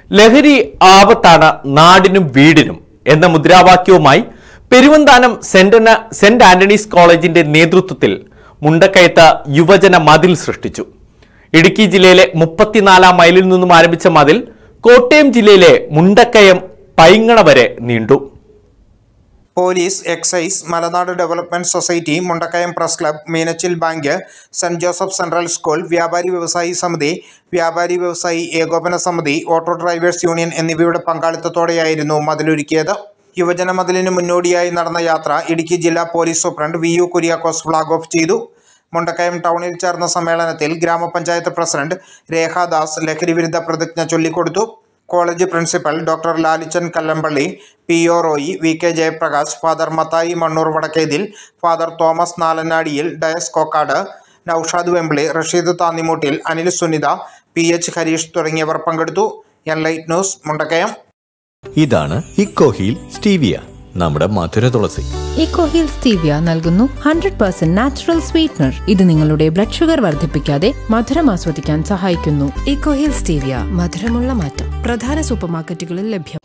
ലഹരി ആപത്താണ് നാടിനും വീടിനും എന്ന മുദ്രാവാക്യവുമായി പെരുവന്താനം സെന്റ് അന- സെന്റ് ആന്റണീസ് കോളേജിന്റെ നേതൃത്വത്തിൽ മുണ്ടക്കയത്ത് യുവജന മതിൽ സൃഷ്ടിച്ചു ഇടുക്കി ജില്ലയിലെ മുപ്പത്തിനാലാം മൈലിൽ നിന്നും ആരംഭിച്ച മതിൽ കോട്ടയം ജില്ലയിലെ മുണ്ടക്കയം പൈങ്ങണ വരെ നീണ്ടു police excise Malanad development society Mundakayam press club Meenachil bank saint Joseph central school വ്യാപാരി വ്യവസായി സമിതി വ്യാപാരി വ്യവസായി ഏകോപന സമിതി ഓട്ടോ ഡ്രൈവേഴ്സ് യൂണിയൻ എന്നിവയുടെ പങ്കാളിത്തത്തോടെയായിരുന്നു മതിലൊരുക്കിയത് യുവജന മതിലിന് മുന്നോടിയായി നടന്ന യാത്ര ഇടുക്കി ജില്ലാ police superintendent V U Kuriakose flag off ചെയ്തു മുണ്ടക്കയം ടൗണിൽ ചേർന്ന സമ്മേളനത്തിൽ ഗ്രാമപഞ്ചായത്ത് പ്രസിഡന്റ് രേഖാദാസ് ലഹരിവിരുദ്ധ പ്രതിജ്ഞ ചൊല്ലിക്കൊടുത്തു college principal doctor Lalichan Kallampally P O Roy V K Jayaprakash father Mathai Mannoor Vadakkethil father Thomas Nalanadiyil Dias Kokkad Noushad Vembili Rasheed Thannimoottil Anil Sunitha P H Harish തുടങ്ങിയവർ പങ്കെടുത്തു എൻലൈറ്റ് ന്യൂസ് മുണ്ടക്കയം ഇതാണ് ഇക്കോഹീൽ സ്റ്റീവിയ നമ്മുടെ മധുര തുളസി ഇക്കോഹിൽ സ്റ്റീവിയ നൽകുന്നു ഹൺഡ്രഡ് പെർസെന്റ് നാച്ചുറൽ സ്വീറ്റ്നർ ഇത് നിങ്ങളുടെ ബ്ലഡ് ഷുഗർ വർദ്ധിപ്പിക്കാതെ മധുരം ആസ്വദിക്കാൻ സഹായിക്കുന്നു ഇക്കോഹിൽ സ്റ്റീവിയ മധുരമുള്ള മാറ്റം പ്രധാന സൂപ്പർമാർക്കറ്റുകളിൽ ലഭ്യം